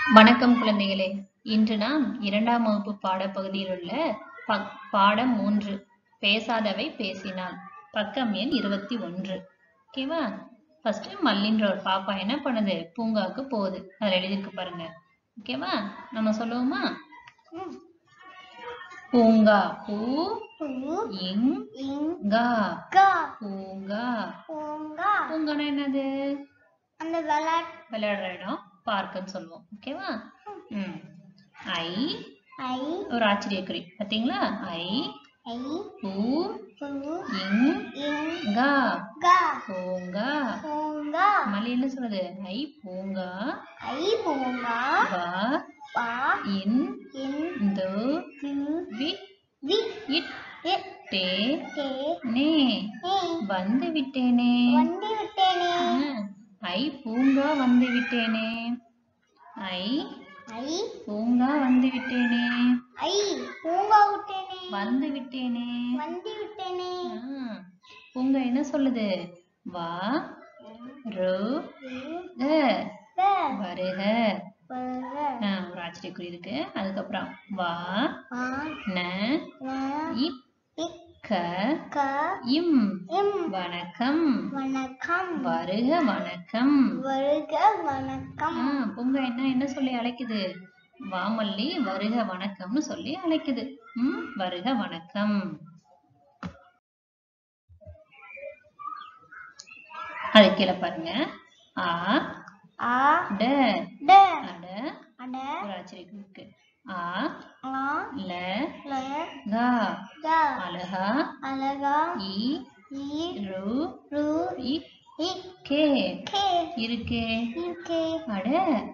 வணக்கம் குழந்தைகளே இன்று நாம் இரண்டாம் வகுப்பு பாடப்பகுதியில் உள்ள பக்- பாடம் மூன்று பேசாதவை பேசினால் பக்கம் எண் இருபத்தி ஒன்று ஓகேவா ஃபர்ஸ்ட் மல்லின்ற ஒரு பாப்பா என்ன பண்ணுது பூங்காவுக்கு போகுது அதில் எழுதியிருக்கு பாருங்க ஓகேவா நம்ம சொல்லுவோமா பூங்கா பூ பூ இங் இங்கா கா பூங்கா பூங்கா பூங்கானா என்னது அந்த விளையாட்டு விளையாடுற இடம் பார்க்குன்னு சொல்லுவோம் ஓகேவா ம் ஐ ஐ ஒரு ஆச்சரியக்குறி பாத்தீங்களா ஐ ஐ பூ பூ இங் இங்கா கா பூங்கா பூங்கா மல்லி என்ன சொல்லுது ஐ பூங்கா ஐ பூங்கா வா வா இன் இன் து து வி வி இட் இட் டே டே நே நே வந்து விட்டேனே வந்து விட்டேனே ம். ஐ பூங்கா வந்து விட்டேனே ஐ ஐ பூங்கா வந்து விட்டேனே ஐ பூங்கா விட்டேனே வந்து விட்டேனே வந்து விட்டேனே ஆ, பூங்கா என்ன சொல்லுது வா ரு க த வருக வருக ஆ, ஒரு ஆச்சரியக்குறி இருக்கு அதுக்கப்புறம் வா ஆ ந ந இக் இக் க க இம் இம் வணக்கம் வணக்கம் வருக வணக்கம் வருக வணக்கம் ஆ, பூங்கா என்ன என்ன சொல்லி அழைக்குது வாமல்லி வருக வணக்கம்னு சொல்லி அழைக்குது ம் வருக வணக்கம் அது கீழே பாருங்க ஆ ஆ ட ட அட அட ஒரு ஆச்சரியம் இருக்கு ஆ ஆ ல ல கா க அழகா அழகா இ இ ரு ரு இ இ கே கே இருக்கே இருக்கே அட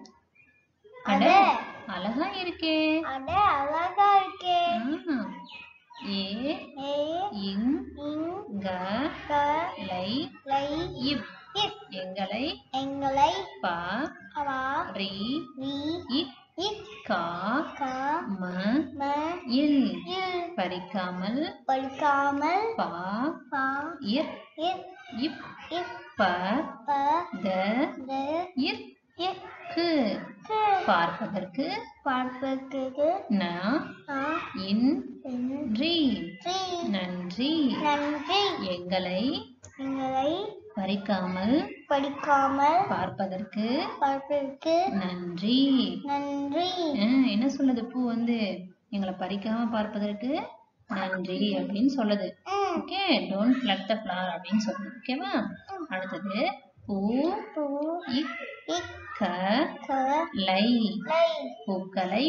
அட அட அழகா இருக்கே அட அழகா இருக்கே ஆ. ஏ ஏ இங் இங் க க லை லை இப் இப் எங்களை எங்களை பா அவா ரி வி இக் இக் கா க ம ம இல் இல் பறிக்காமல் படிக்காமல் பா பா இர் இர் இப் இப் ப ப த த இர் இர் கு கு பார்ப்பதற்கு பார்ப்பதற்கு ந ஆ இன் இன் ரி ரி நன்றி நன்றி எங்களை எங்களை பறிக்காமல் படிக்காமல் பார்ப்பதற்கு பார்ப்பதற்கு நன்றி நன்றி ஆ, என்ன சொல்லுது பூ வந்து எங்களை பறிக்காம பார்ப்பதற்கு நன்றி அப்படின்னு சொல்லுது ம் okay don't pluck the flower அப்படின்னு சொல்லுது ஓகேவா அடுத்தது பூ பூ இக் இக் க க லை லை பூக்களை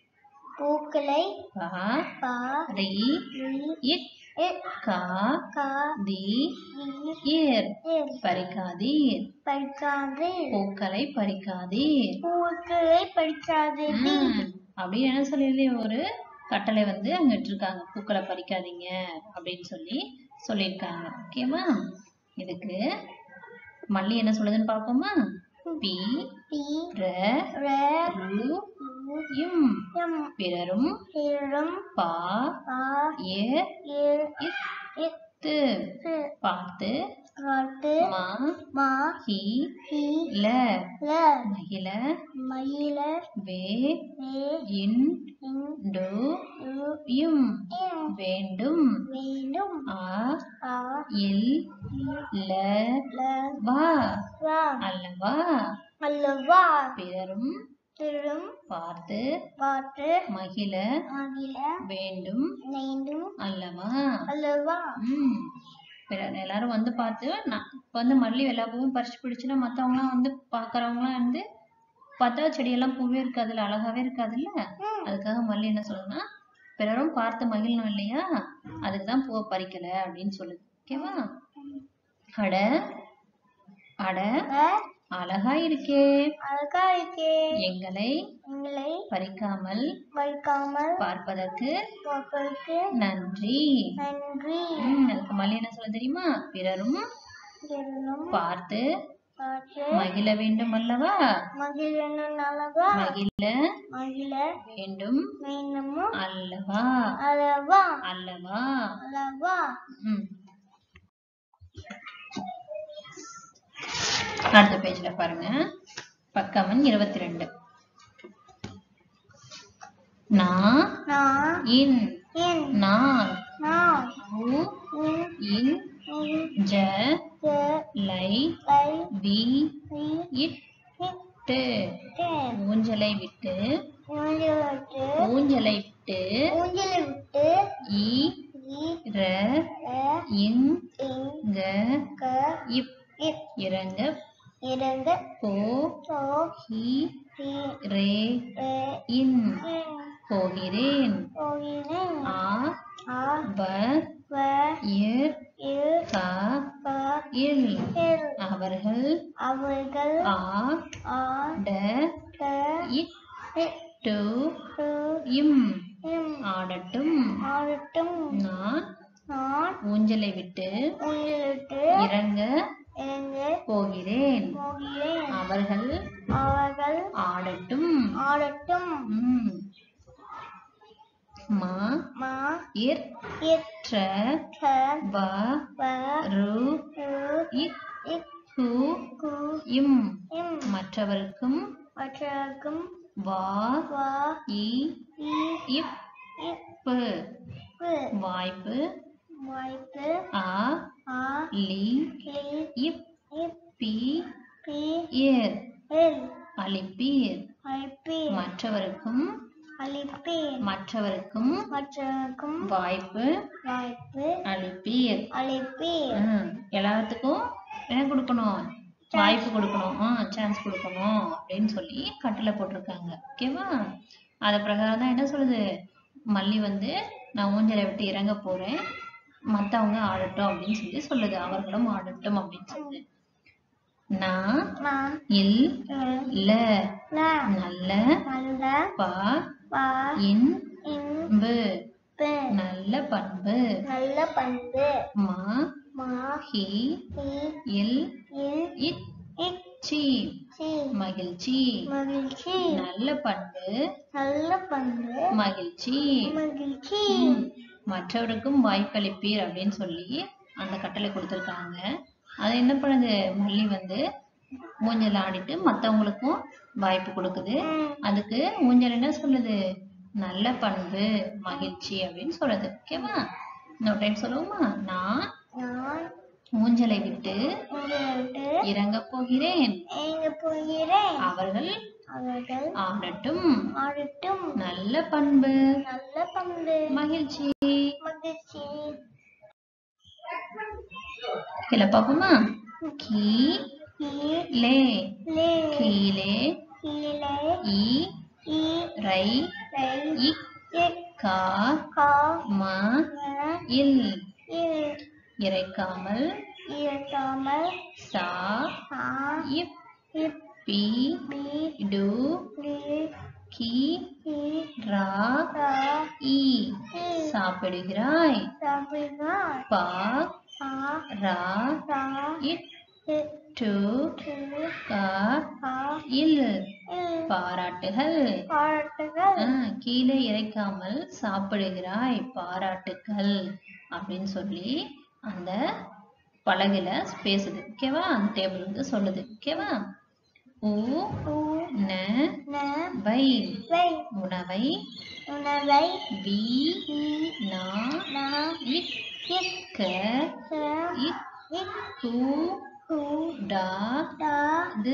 பூக்களை பா பா ரி ரி இக் இக் கா கா தி ரி இர் இர் பறிக்காதீர் படிக்காது பூக்களை பறிக்காதீர் பூக்களை படிக்காது ம், அப்படின்னு என்ன சொல்லி ஒரு கட்டளை வந்து அங்க இட்டிருக்காங்க பூக்களை பறிக்காதீங்க அப்படின்னு சொல்லி சொல்லியிருக்காங்க ஓகேவா இதுக்கு மல்லி என்ன சொல்லுதுன்னு பார்ப்போமா பி பி ர ர ரு ரு இம் எம் பிறரும் இரும் பா பா ஏ இர் இத் இத்து து பார்த்து காட்டு மா மா ஹி ஹி ல ல மகிழ மயில வே வே இன் இன் டு ரு இம் இம் வேண்டும் வேண்டும் ஆ ஆ இல் ல ல வா வா அல்லவா அல்லவா பிறரும் திரும் பார்த்து பாட்டு மகிழ ஆகில வேண்டும் வேண்டும் அல்லவா அல்லவா ம் பிற- எல்லாரும் வந்து பார்த்து நான் இப்ப வந்து மல்லி எல்லா பூவும் பறிச்சு பிடிச்சுன்னா மத்தவங்கலாம் வந்து பாக்குறவங்கலாம் வந்து பார்த்தா செடியெல்லாம் பூவே இருக்காதுல்ல அழகாவே இருக்காதுல்ல ம். அதுக்காக மல்லி என்ன சொல்லுதுன்னா பிறரும் பார்த்து மகிழணும் இல்லையா அதுக்கு தான் பூவை பறிக்கல அப்படின்னு சொல்லுது ஓகேவா அட அட அ, அழகா இருக்கே அழகா இருக்கே எங்களை எங்களை பறிக்காமல் வைக்காமல் பார்ப்பதற்கு பார்ப்பதற்கு நன்றி நன்றி ம், அதுக்கு மல்லி என்ன சொல்ல தெரியுமா பிறரும் எல்லாம் பார்த்து பார்த்து மகிழ வேண்டும் அல்லவா மகிழனும் அல்லவா மகிழ மகிழ வேண்டும் வேண்டுமோ அல்லவா அல்லவா அல்லவா அல்லவா ம் அடுத்த பேஜ்ல பாருங்க பக்கம் எண் இருபத்தி ரெண்டு நா நா இன் இன் நார் நா உ இன் இன் இன் ஜ ஜ லை லை வி வி இட் இட் டு டு ஊஞ்சலை விட்டு ஊஞ்சல் விட்டு ஊஞ்சலை விட்டு ஊஞ்சலை விட்டு இ இ ர ர இங் இங் க க இப் இப் இறங்க இறங்க போ போ ஹி ஹி ரே ரே இன் இன் போகிறேன் போகிறேன் ஆ ஆ ப வ இர் இல் க க இல் இல் அவர்கள் அவர்கள் ஆ ஆ ட ட இட் இட் டு டு இம் இம் ஆடட்டும் ஆடட்டும் நான் நான் ஊஞ்சலை விட்டு ஊஞ்சல் விட்டு இறங்க இறங்க போகிறேன் போகிறேன் அவர்கள் அவர்கள் ஆடட்டும் ஆடட்டும் ம். மா மா இர் இட் ற்ற ட வ வ ரு ரு இக் இட் கு கு இம் இம் மற்றவர்க்கும் மற்றவர்க்கும் வா வா இ இ இப் இப் பு பு வாய்ப்பு வாய்ப்பு ஆ ஆ லி லி இப் இப் பி பி ஏர் இல் அளிப்பீர் அழிப்பேன் மற்றவருக்கும் அழிப்பேன் மற்றவருக்கும் மற்றவர்க்கும் வாய்ப்பு வாய்ப்பு அளிப்பீர் அழிப்பேன் ம், எல்லாத்துக்கும் என்ன கொடுக்கணும் வாய்ப்பு கொடுக்கணும் சான்ஸ் கொடுக்கணும் அப்படின்னு சொல்லி கட்டளை போட்டிருக்காங்க ஓகேவா அது பிரகாரம் தான் என்ன சொல்லுது மல்லி வந்து நான் ஊஞ்சலை விட்டு இறங்க போறேன் மத்தவங்க ஆடட்டும் அப்படின்னு சொல்லி சொல்லுது அவர்களும் ஆடட்டும் அப்படின்னு சொல்லுது நான் நான் இல் இல் ல நான் நல்ல நல்ல ப பா இன் இன் பு பு நல்ல பண்பு நல்ல பண்பு மா மா ஹி ஹி இல் இல் இட் இக் சி சி மகிழ்ச்சி மகிழ்ச்சி நல்ல பண்பு நல்ல பண்பு மகிழ்ச்சி மகிழ்ச்சி ம். மற்றவருக்கும் வாய்ப்பளிப்பீர் அப்படின்னு சொல்லி அந்த கட்டளை கொடுத்துருக்காங்க அதை என்ன பண்ணுது மல்லி வந்து ஊஞ்சல் ஆடிட்டு மத்தவங்களுக்கும் வாய்ப்பு கொடுக்குது ம். அதுக்கு ஊஞ்சல் என்ன சொல்லுது நல்ல பண்பு மகிழ்ச்சி அப்படின்னு சொல்லுது ஓகேவா இன்னொரு டைம் சொல்லுவோமா நான் நான் ஊஞ்சலை விட்டு உங்களை விட்டு இறங்க போகிறேன் எங்க போகிறேன் அவர்கள் அவர்கள் ஆடட்டும் ஆடட்டும் நல்ல பண்பு நல்ல பண்பு மகிழ்ச்சி மகிழ்ச்சி கீழே பார்ப்போமா கீ கீழே லே கீழே கீழே இ ஈ ரை ரை இக் இக் கா கா ம ம இல் இல் இறைக்காமல் இருக்காமல் சா சா இப் இப் பி பி டு டி கி டி ரா ரா இ இ சாப்பிடுகிறாய் சாப்பிடுவார் பா பா ரா ரா இட் இட் டு டு கா கா இல் இல் பாராட்டுகள் பாராட்டுகள் ஆ, கீழே இறைக்காமல் சாப்பிடுகிறாய் பாராட்டுக்கள் அப்படின்னு சொல்லி அந்த பலகையில பேசுது ஓகேவா அந்த டேபிள் வந்து சொல்லுது ஓகேவா உ உ ந ந வை வை உணவை உணவை வி ஈ நா நா இக் இக் க க இக் இக் கு கு டா டா து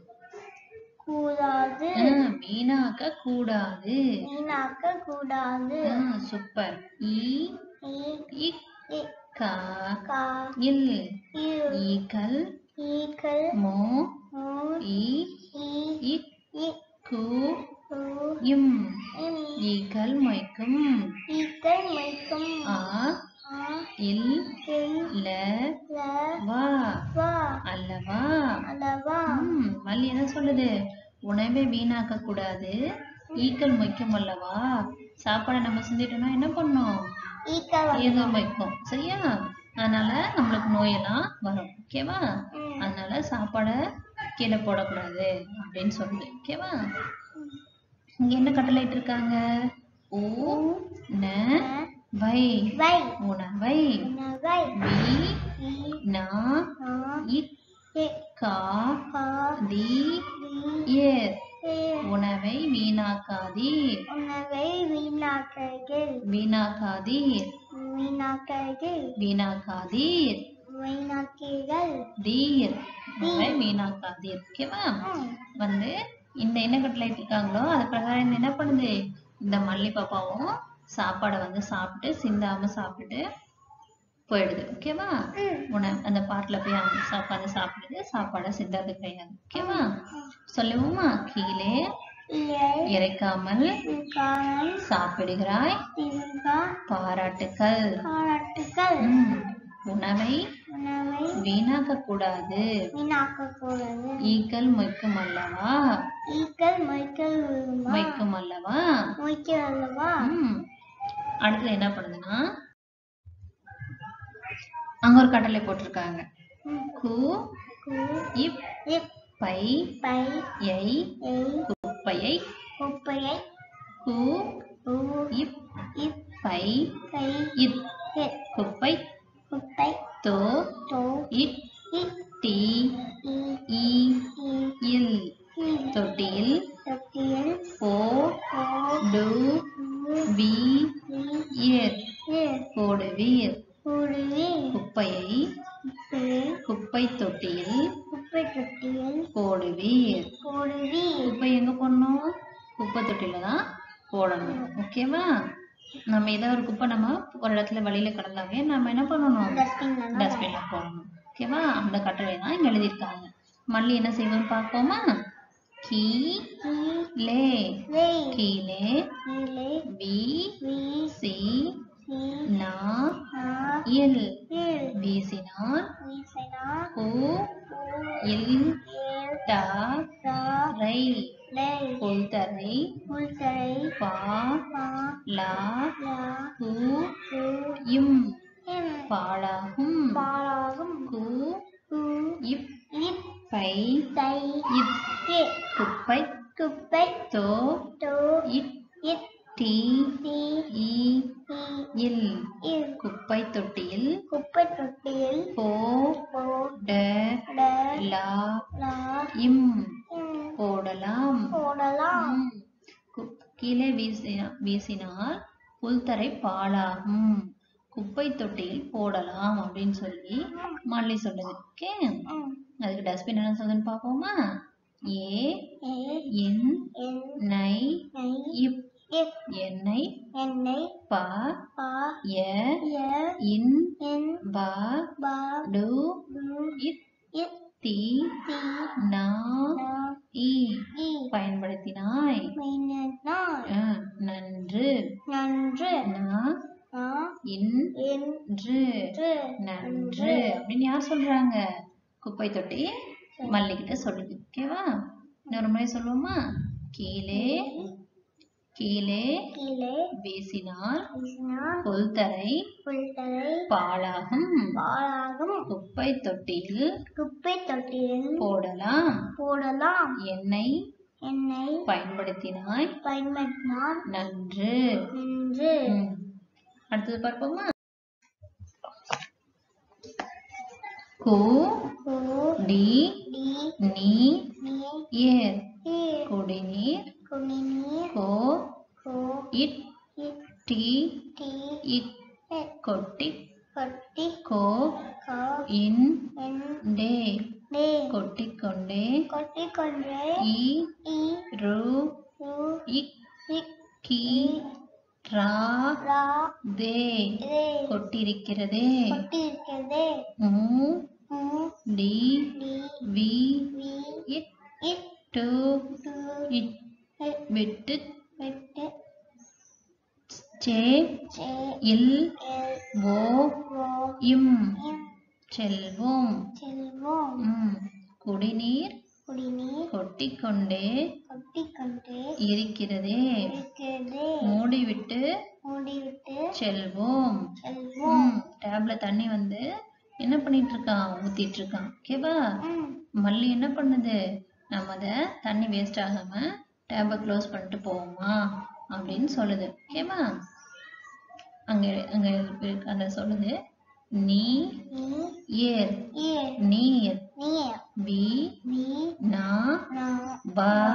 கூடாது ஆ, வீணாக்க கூடாது வீணாக்க கூடாது ஆ, சூப்பர் இ ஈ இக் இக் கா கா இல் இல் ஈக்கள் ஈக்கள் மோ மு இ ஈ இக் இக் கு கு இம் இம் ஈக்கள் மொய்க்கும் ஈக்கள் மைக்கும் ஆ ஆ இல் இல் ல ல வா வா அல்லவா அல்லவா ம் மல்லி என்ன சொல்லுது உணவை வீணாக்க கூடாது ஈக்கள் மொய்க்கும் அல்லவா சாப்பாடை நம்ம செஞ்சிட்டோம்னா என்ன பண்ணும் ஈக்கள் ஏதோ மொய்க்கும் சரியா அதனால நம்மளுக்கு நோயெல்லாம் வரும் ஓகேவா ம். அதனால சாப்பாடை கீழே போடக்கூடாது அப்படின்னு சொல்லுது ஓகேவா இங்க என்ன கட்டளையிட்டு இருக்காங்க ஊ ந ந வை வை உணவை உணவை வி ஈ நா நா இக் இக் கா கா தி தி ஏர் இ உணவை வீணாக்காதீர் உணவை வீணாக்காதீர் வீணாக்காதீர் வீணாக்காதீர் வீணாக்காதீர் வீணாக்கீர்கள் தீர் உணவை வீணாக்காதீர் ஓகேவா வந்து இந்த என்ன கட்டளை இருக்காங்களோ அது பிரகாரம் இது என்ன பண்ணுது இந்த மல்லி பாப்பாவும் சாப்பாடை வந்து சாப்பிட்டு சிந்தாம சாப்பிட்டுட்டு போயிடுது ஓகேவா உணவு அந்த பாட்டில் போய் அவங்க உட்காந்து சாப்பிடுது சாப்பாடை சிந்தாது கிடையாது ஓகேவா சொல்லுவோமா கீழே இல்லை இறைக்காமல் காலம் சாப்பிடுகிறாய் திருங்கா பாராட்டுக்கள் பாராட்டுகள் ம். உணவை உணவை வீணாக்க கூடாது வீணாக்கக்கூடாது ஈக்கள் மொய்க்கும் அல்லவா ஈக்கள் மொய்க்கல் விழுமா மொய்க்கும் அல்லவா மொய்க்கல் அல்லவா ம். அடுத்தது என்ன பண்ணுதுன்னா அங்க ஒரு கட்டளை போட்டிருக்காங்க ம். கு கு இப் இப் பை பை எய் எய் குப்பையை குப்பையை கு உ இப் இப் பை கை இத் இத் குப்பை குப்பை தோ தோ இட் இட் டி இ இ இ இல் இல் தொட்டியில் தொட்டியில் போ போ டு உ வி இ இர் இர் போடுவீர் குருவி குப்பையை குப்பையை குப்பை தொட்டியில் குப்பை தொட்டியில் போடுவீர் குருவி குப்பை எங்க போடணும் குப்பை தொட்டில தான் போடணும் ஓகேவா நம்ம ஏதாவது ஒரு குப்பை நம்ம ஒரு இடத்துல வெளியில கிடந்தாவே நம்ம என்ன பண்ணணும் டஸ்ட்பின்ல டஸ்ட்பின்ல போடணும் ஓகேவா அந்த கட்டளை தான் இங்க எழுதியிருக்காங்க மல்லி என்ன செய்வோம்னு பார்ப்போமா கீ லே லே கீழே கீழே வி வி சி சி நா நா இல் இல் வீசினார் வீசினா பூ பூ இல் ஏல் டா ரா ரை லே புல்தரை புல்தரை பா பா லா லா பூ கு இம் இம் பாழாகும் பாலாகும் கு கு இப் இப் பை தை இத் இட் குப்பை குப்பை தோ தோ இட் இட் டி தி இ இ இல் இல் குப்பை தொட்டியில் குப்பை தொட்டியில் போ போ ட ட லா லா இம் இம் போடலாம் போடலாம் ம். கு- கீழே வீசினா வீசினால் புல்தரை பாழாகும் குப்பை தொட்டியில் போடலாம் அப்படின்னு சொல்லி மல்லி சொல்லுது ஓகே ம். அதுக்கு டஸ்ட்பின் என்ன சொல்லுதுன்னு பார்ப்போமா ஏ ஏ என் என் நை ஐ இப் இப் எண்ணெய் எண்ணெய் ப பா ய ய இன் என் ப பா டு டு இத் இத் தி தி நா நா இ இ பயன்படுத்தினாய் மைனஸ் ஆ, நன்று நன்று நா நா இன் என்று ன்று நன்று அப்படின்னு யார் சொல்றாங்க குப்பை தொட்டி மல்லிகிட்ட சொல்லுது ஓகேவா இன்னொரு முறை சொல்லுவோமா கீழே கீழே கீழே வீசினால் வீசினால் புல்தரை புல்தரை பாழாகும் பாலாகும் குப்பை தொட்டியில் குப்பை தொட்டியில் போடலாம் போடலாம் எண்ணெய் எண்ணெய் பயன்படுத்தினாய் பயன்படுத்தினால் நன்று நின்று ம். அடுத்தது பார்ப்போமா கு கு டி டி நீ நீ ஏர் ஈர் குடிநீர் குடிநீர் கோ கோ இட் இட் டி டி இட் இட் கொட்டி கொட்டி கோ கோ இன் என் டே டே கொட்டிக்கொண்டே கொட்டி கொண்டே இ இ ரு ரு இக் இக் கி ரா ரா தே ரே கொட்டிருக்கிறதே கொட்டி இருக்கிறதே மு மு டி டி வி வி இட் இட் டு டு இட் இட் விட்டு விட்டு சே சே இல் எல் ஓ ஓ இம் இம் செல்வோம் செல்வோம் ம். குடிநீர் குடிநீர் கொட்டிக்கொண்டே கொட்டி கொண்டே இருக்கிறதே இருக்கிறதே மூடிவிட்டு மூடிவிட்டு செல்வோம் செல்வோம் ம். டேப்ல தண்ணி வந்து என்ன பண்ணிட்டு இருக்கான் ஊத்திட்டு இருக்கான் ஓகேவா ம் மல்லி என்ன பண்ணுது நம்ம அதை தண்ணி வேஸ்ட் ஆகாம டேப்பை க்ளோஸ் பண்ணிட்டு போவோமா அப்படின்னு சொல்லுது ஓகேவா அங்க அங்க இருக்கு- அங்க சொல்லுது நீ நீ ஏர் ஏர் நீர் நீர் வி வி நா நா ப பா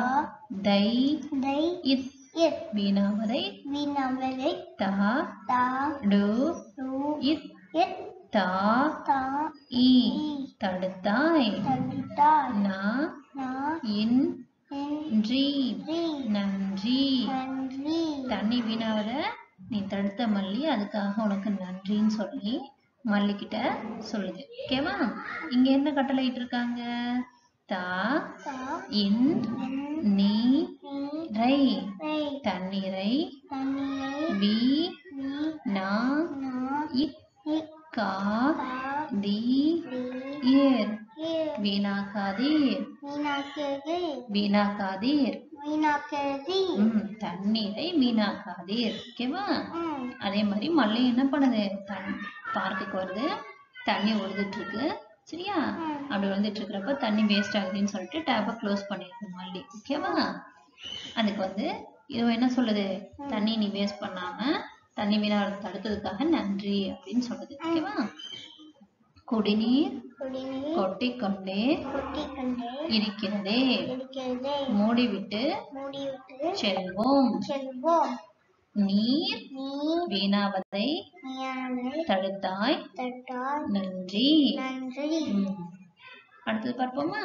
தை தை இத் இத் வீணாவதை வினவரை தா தா டு டு இத் இத் தா தா இ இ தடுத்தாய் தடுத்தாய் நா நா இன் என் றி ரி நன்றி நன்றி தண்ணி வீணாவத நீ தடுத்த மல்லி அதுக்காக உனக்கு நன்றின்னு சொல்லி மல்லிக்கிட்ட சொல்லுது ஓகேவா இங்க என்ன கட்டளையிட்டு இருக்காங்க தா தா இன் என் நீ நீ ரை ரை தண்ணீரை தண்ணீரை வி நீ நா நா இக் இக் கா கா தி டி ஏர் ஏர் வீணாக்காதீர் வீணாக்கிறது வீணாக்காதீர் வீணாக்கிறது ம் தண்ணீரை வீணாக்காதீர் ஓகேவா ம் அதே மாதிரி மல்லி என்ன பண்ணுது தன் பார்க்குக்கு வருது தண்ணி ஒழுதுட்டு இருக்கு சரியா ம். அப்படி வந்துட்டு இருக்கிறப்ப தண்ணி வேஸ்ட் ஆகுதுன்னு சொல்லிட்டு டேப்பை க்ளோஸ் பண்ணிடுது மல்லி ஓகேவா அதுக்கு வந்து இது என்ன சொல்லுது தண்ணி நீ வேஸ்ட் பண்ணாம தண்ணி வீணா தடுத்ததுக்காக நன்றி அப்படின்னு சொல்லுது ஓகேவா குடிநீர் குடிநீர் கொட்டிக்கொண்டே கொட்டிக்கொண்டே இருக்கிறதே இருக்கிறதே மூடிவிட்டு மூடிவிட்டு செல்வோம் செல்வோம் நீர் நீர் வீணாவதை நீயானை தடுத்தாய் தட்டால் நன்றி நன்றி ம். அடுத்தது பார்ப்போமா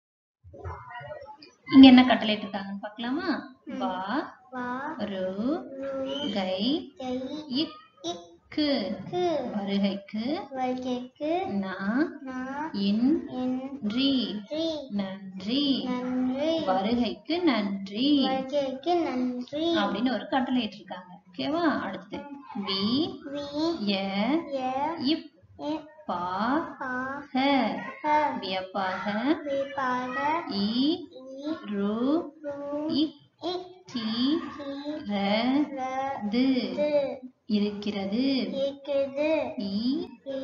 இங்க என்ன கட்டளையிட்டு இருக்காங்கன்னு பார்க்கலாமா வா வா ரு ரு கை கை இக்கு இக்கு வருகைக்கு வருகைக்கு நா நா இன் என் றி ரி நன்றி நன்றி வருகைக்கு நன்றி வருகைக்கு நன்றி அப்படின்னு ஒரு கட்டளையிட்டு இருக்காங்க ஓகேவா அடுத்து வி வி ய ய இப் எ பா பா ஹ ஹ வியப்பாக வேப்பாக இ இ ரு ரு இக் இ டி டி ர ர து து இருக்கிறது இருக்கிறது இ இ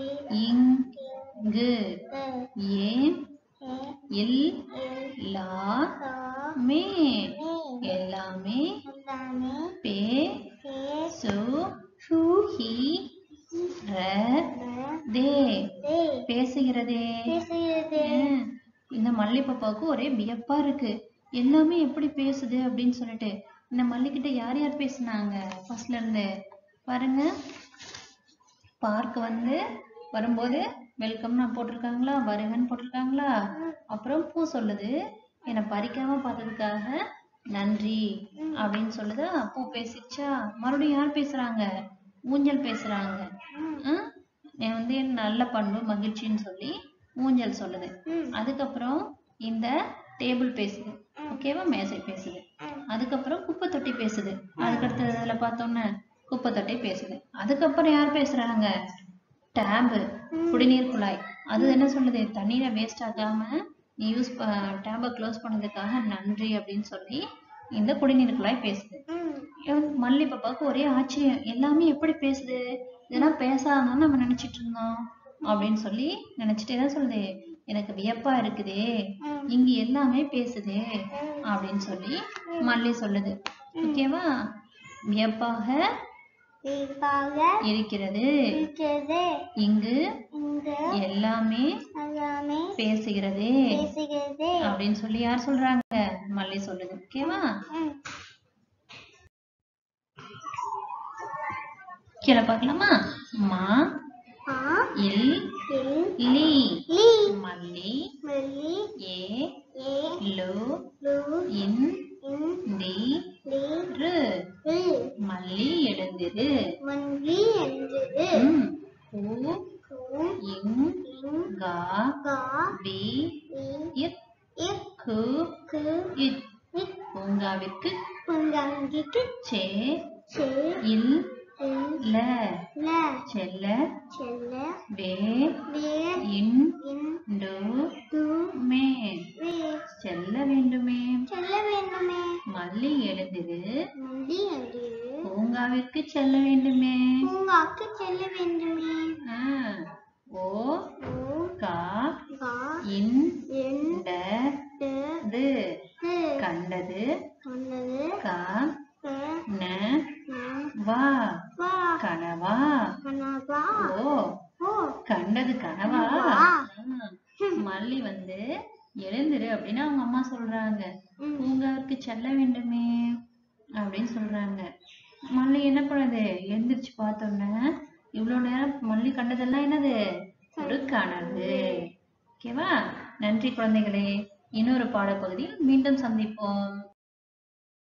இங்கு கு ஏ எ இல் எல் லா கா மே மே எல்லாமே எல்லாமே பே பே சு சு ஹி ர ர தே தே பேசுகிறதே பேசுகிறது ஆ, இந்த மல்லிப்பாப்பாவுக்கு ஒரே வியப்பா இருக்கு எல்லாமே எப்படி பேசுது அப்படின்னு சொல்லிட்டு இந்த மல்லிக்கிட்ட யார் யார் பேசுனாங்க ஃபர்ஸ்ட்ல இருந்து பாருங்க பார்க் வந்து வரும்போது வெல்கம்னு போட்டிருக்காங்களா வருகன்னு போட்டிருக்காங்களா அப்புறம் பூ சொல்லுது என்னை பறிக்காம பார்த்ததுக்காக நன்றி அப்படின்னு சொல்லுதா பூ பேசிடுச்சா மறுபடியும் யார் பேசுறாங்க ஊஞ்சல் பேசுறாங்க ஆ? என் வந்து என் நல்ல பண்பு மகிழ்ச்சின்னு சொல்லி ஊஞ்சல் சொல்லுது ம் அதுக்கப்புறம் இந்த டேபிள் பேசுது ஓகேவா மேசை பேசுது அதுக்கப்புறம் குப்பை தொட்டி பேசுது அதுக்கடுத்து இதுல பார்த்தோன்னே குப்பை தொட்டி பேசுது அதுக்கப்புறம் யார் பேசுறாங்க டேபு குடிநீர் குழாய் அது என்ன சொல்லுது தண்ணீரை வேஸ்ட் ஆகாம நீ யூஸ் டேபை க்ளோஸ் பண்ணதுக்காக நன்றி அப்படின்னு சொல்லி இந்த குடிநீர் குழாய் பேசுது ம் இவன் மல்லி பாப்பாவுக்கு ஒரே ஆச்சரியம் எல்லாமே எப்படி பேசுது இதெல்லாம் பேசாதான்னு நம்ம நினைச்சிட்டு இருந்தோம் அப்படின்னு சொல்லி நினைச்சிட்டே தான் சொல்லுது எனக்கு வியப்பா இருக்குதே ம் இங்க எல்லாமே பேசுதே அப்படின்னு சொல்லி மல்லி சொல்லுது ஓகேவா வியப்பாக வேப்பாக இருக்கிறது இருக்கிறது இங்கு இங்கு எல்லாமே எல்லாமே பேசுகிறதே பேசுகிறது அப்படின்னு சொல்லி யார் சொல்றாங்க மல்லி சொல்லுது ஓகேவா ம் கீழே பார்க்கலாமா மா ஆ இல் இல் லி லி மல்லி மல்லி ஏ ஏ லு லு இன் இன் டி லி ரு ரு மல்லி எழுந்திரு மல்லி என்றது ம். பூ கு இங் இங் கா கா வி வி இக் இக் கு கு இட் இக் பூங்காவிற்கு புங்கங்கிக்கு சே சே இல் இல் ல ல செல்ல செல்ல வே வே இன் இன் டு டு மே வே செல்ல வேண்டுமே செல்ல வேண்டுமே மல்லி எழுந்திரு மல்லி என்று பூங்காவிற்கு செல்ல வேண்டுமே பூங்காக்கு செல்ல வேண்டுமே ஆ. ஓ ஓ கா கா இன் என் ட ட து து கண்டது சொன்னது கா க ந ந வா வா கனவா கனவா ஓ ஓ கண்டது கனவா கனவா? ஆ. மல்லி வந்து எழுந்திரு அப்படின்னு அவங்க அம்மா சொல்றாங்க ம் பூங்காவுக்கு செல்ல வேண்டுமே அப்படின்னு சொல்றாங்க மல்லி என்ன பண்ணுது எந்திரிச்சு பார்த்தோன்னே இவ்வளவு நேரம் மல்லி கண்டதெல்லாம் என்னது ஒரு கனவு ஓகேவா நன்றி குழந்தைகளே இன்னொரு பாடப்பகுதியில் மீண்டும் சந்திப்போம்